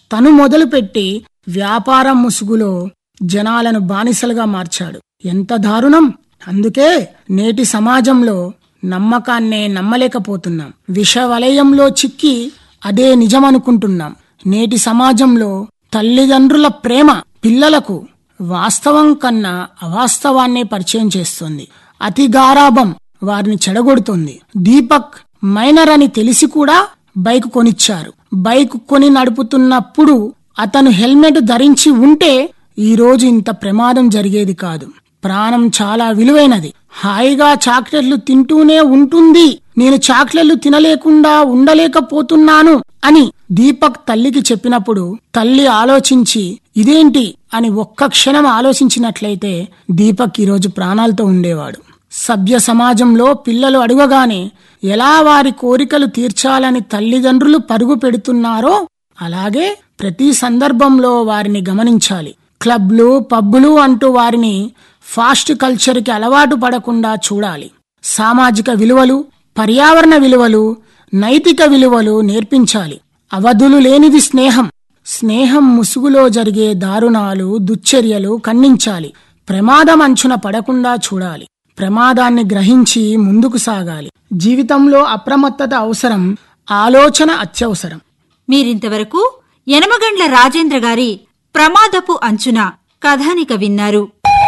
తను మొదలుపెట్టి వ్యాపారం ముసుగులో జనాలను బానిసలుగా మార్చాడు ఎంత దారుణం అందుకే నేటి సమాజంలో నమ్మకాన్నే నమ్మలేకపోతున్నాం విషవలయంలో చిక్కి అదే నిజమనుకుంటున్నాం నేటి సమాజంలో తల్లిదండ్రుల ప్రేమ పిల్లలకు వాస్తవం కన్నా అవాస్తవాన్నే పరిచయం చేస్తుంది అతి గారాభం వారిని చెడగొడుతుంది దీపక్ మైనర్ అని తెలిసి కూడా బైక్ కొనిచ్చారు బైక్ కొని నడుపుతున్నప్పుడు అతను హెల్మెట్ ధరించి ఉంటే ఈ రోజు ఇంత ప్రమాదం జరిగేది కాదు ప్రాణం చాలా విలువైనది హాయిగా చాక్లెట్లు తింటూనే ఉంటుంది నేను చాక్లెట్లు తినలేకుండా ఉండలేకపోతున్నాను అని దీపక్ తల్లికి చెప్పినప్పుడు తల్లి ఆలోచించి ఇదేంటి అని ఒక్క క్షణం ఆలోచించినట్లయితే దీపక్ ఈరోజు ప్రాణాలతో ఉండేవాడు సభ్య సమాజంలో పిల్లలు అడుగగానే ఎలా వారి కోరికలు తీర్చాలని తల్లిదండ్రులు పరుగు పెడుతున్నారో అలాగే ప్రతి సందర్భంలో వారిని గమనించాలి క్లబ్లు పబ్బులు అంటూ వారిని ఫాస్ట్ కల్చర్కి అలవాటు పడకుండా చూడాలి సామాజిక విలువలు పర్యావరణ విలువలు నైతిక విలువలు నేర్పించాలి అవధులు లేనిది స్నేహం స్నేహం ముసుగులో జరిగే దారుణాలు దుశ్చర్యలు ఖండించాలి ప్రమాదం అంచున పడకుండా చూడాలి ప్రమాదాన్ని గ్రహించి ముందుకు సాగాలి జీవితంలో అప్రమత్తత అవసరం ఆలోచన అత్యవసరం మీరింతవరకు యనమగండ్ల రాజేంద్ర గారి ప్రమాదపు అంచున కథానిక విన్నారు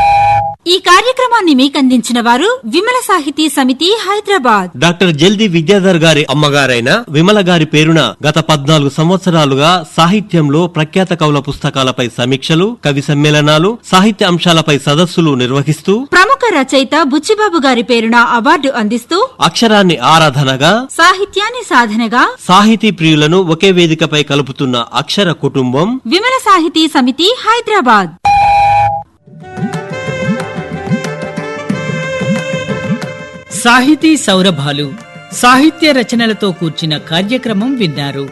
ఈ కార్యక్రమాన్ని మీకందించిన వారు విమల సాహితీ సమితి హైదరాబాద్ డాక్టర్ జల్ది విద్యాధర్ గారి అమ్మగారైన విమల గారి పేరున గత పద్నాలుగు సంవత్సరాలుగా సాహిత్యంలో ప్రఖ్యాత కవుల పుస్తకాలపై సమీక్షలు కవి సమ్మేళనాలు సాహిత్య అంశాలపై సదస్సులు నిర్వహిస్తూ ప్రముఖ రచయిత బుచ్చిబాబు గారి పేరున అవార్డు అందిస్తూ అక్షరాన్ని ఆరాధనగా సాహిత్యాన్ని సాధనగా సాహితీ ప్రియులను ఒకే వేదికపై కలుపుతున్న అక్షర కుటుంబం విమల సాహితీ సమితి హైదరాబాద్ సాహితీ సౌరభాలు సాహిత్య రచనలతో కూర్చిన కార్యక్రమం విన్నారు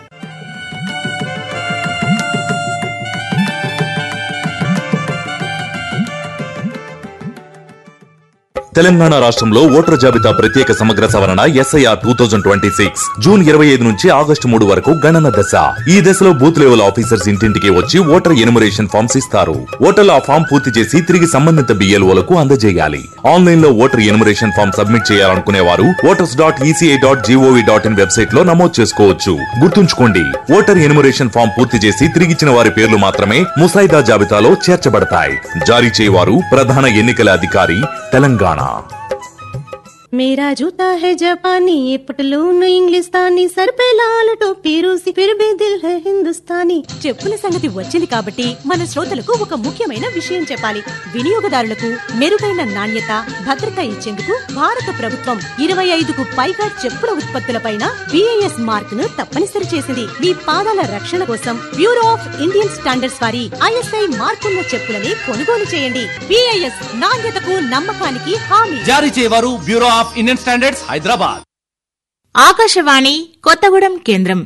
తెలంగాణ రాష్ట్రంలో ఓటర్ జాబితా ప్రత్యేక సమగ్ర సవరణ SIR two thousand twenty six June ఇరవై ఐదు నుంచి ఆగస్టు మూడు వరకు గణన దశ ఈ దశలో బూత్ లెవెల్ ఆఫీసర్స్ ఇంటింటికి వచ్చి ఓటర్ ఎనుమరేషన్ ఫామ్స్ ఇస్తారు ఓటర్లు ఆ ఫామ్ పూర్తి చేసి తిరిగి సంబంధిత బిఎల్ఓలకు అందజేయాలి ఆన్లైన్ లో ఓటర్ ఎనుమరేషన్ ఫామ్ సబ్మిట్ చేయాలనుకునే వారు voters dot ECI dot gov dot in website లో నమోదు చేసుకోవచ్చు గుర్తుంచుకోండి ఓటర్ ఎనుమరేషన్ ఫామ్ పూర్తి చేసి తిరిగిచ్చిన వారి పేర్లు మాత్రమే ముసాయిదా జాబితాలో చేర్చబడతాయి జారీ చేయవారు ప్రధాన ఎన్నికల అధికారి తెలంగాణ मेरा जूता है जापानी ये पटलून इंग्लिस्तानी सर पे लाल टोपी रूसी फिर भी दिल है हिंदुस्तानी చెప్పుల సంగతి వచ్చింది కాబట్టి మన శ్రోతలకు ఒక ముఖ్యమైన విషయం చెప్పాలి వినియోగదారులకు మెరుగైన నాణ్యత భద్రత ఇచ్చేందుకు భారత ప్రభుత్వం ఇరవై ఐదుకు పైగా చెప్పుల ఉత్పత్తులపైన బిఐఎస్ మార్క్ ను తప్పనిసరి చేసింది మీ పాదాల రక్షణ కోసం బ్యూరో ఆఫ్ ఇండియన్ స్టాండర్డ్స్ వారి ఐఎస్ఐ మార్కున్న చెప్పులని కొనుగోలు చేయండి బిఐఎస్ నాణ్యతకు నమ్మకానికి హామీ జారీ చేయవారు bureau of Indian standards Hyderabad Akashvani Kothagudem కేంద్రం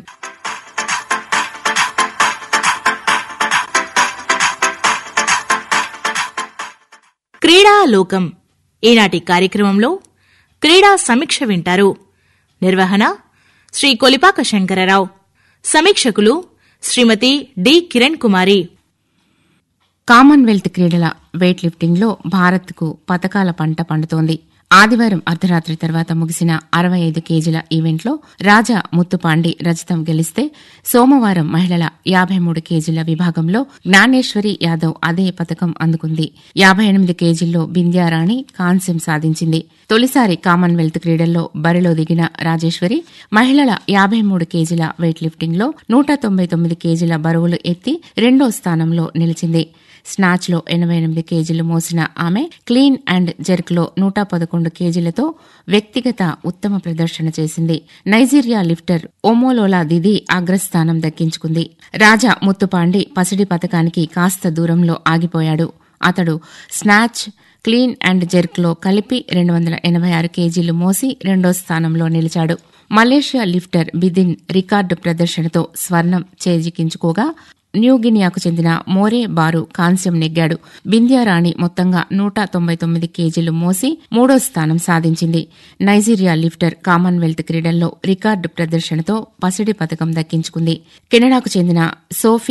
క్రీడా లోకం ఈనాటి కార్యక్రమంలో క్రీడా సమీక్ష వింటారు నిర్వహణ శ్రీ కొలిపాక శంకరరావు సమీక్షకులు శ్రీమతి డి కిరణ్ కుమారి కామన్వెల్త్ క్రీడల వెయిట్ లిఫ్టింగ్లో భారత్కు పతకాల పంట పండుతోంది ఆదివారం అర్ధరాత్రి తర్వాత ముగిసిన అరవై ఐదు కేజీల ఈవెంట్లో రాజా ముత్తుపాండి రజతం గెలిస్తే సోమవారం మహిళల యాభై మూడు కేజీల విభాగంలో జ్ఞానేశ్వరి యాదవ్ అదే పథకం అందుకుంది యాభై ఎనిమిది కేజీల్లో బింద్యారాణి కాంస్యం సాధించింది తొలిసారి కామన్వెల్త్ క్రీడల్లో బరిలో దిగిన రాజేశ్వరి మహిళల యాభై మూడు కేజీల వెయిట్ లిఫ్టింగ్లో నూట తొంభై తొమ్మిది కేజీల బరువులు ఎత్తి రెండో స్థానంలో నిలిచింది స్నాచ్ లో ఎనభై ఎనిమిది కేజీలు మోసిన ఆమె క్లీన్ అండ్ జెర్క్ లో నూట పదకొండు కేజీలతో వ్యక్తిగత ఉత్తమ ప్రదర్శన చేసింది నైజీరియా లిఫ్టర్ ఒమోలోలా దిది అగ్రస్థానం దక్కించుకుంది రాజా ముత్తుపాండి పసిడి పథకానికి కాస్త దూరంలో ఆగిపోయాడు అతడు స్నాచ్ క్లీన్ అండ్ జెర్క్ లో కలిపి రెండు వందల ఎనభై ఆరు కేజీలు మోసి రెండో స్థానంలో నిలిచాడు మలేషియా లిఫ్టర్ బిదిన్ రికార్డు ప్రదర్శనతో స్వర్ణం చేజిక్కించుకోగా న్యూగినియాకు చెందిన మోరే బారు కాంస్యం నెగ్గాడు బింద్యారాణి మొత్తంగా నూట తొంభై తొమ్మిది కేజీలు మోసి మూడో స్థానం సాధించింది నైజీరియా లిఫ్టర్ కామన్వెల్త్ క్రీడల్లో రికార్డు ప్రదర్శనతో పసిడి పథకం దక్కించుకుంది కెనడాకు చెందిన సోఫీ